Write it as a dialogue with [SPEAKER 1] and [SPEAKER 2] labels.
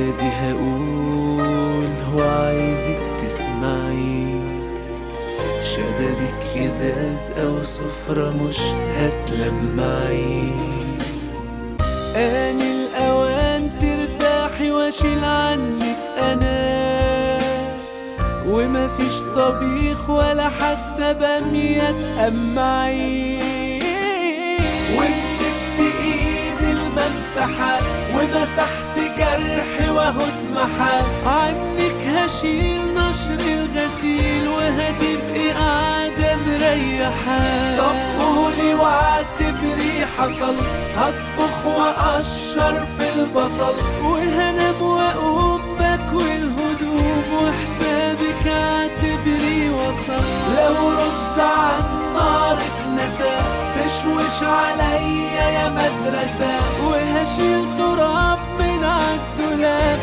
[SPEAKER 1] ودادي هقول هو عايزك تسمعي شبابك ازاز او سفرة مش هتلمعي آن الأوان ترتاحي واشيل عنك أنا ومفيش طبيخ ولا حتى بامية تقمعي ومسكت ايد الممسحة ومسحت جرحي واهو اتمحى عنك هشيل نشر الغسيل وهتبقي قاعدة مريحة طب قولي واعتبري حصل هطبخ واقشر في البصل وهنام واقوم بكوي الهدوم وحسابك اعتبري وصل لو رز عن نار اتنسى بشوش عليا يا مدرسة وهشيل تراب من عالدولاب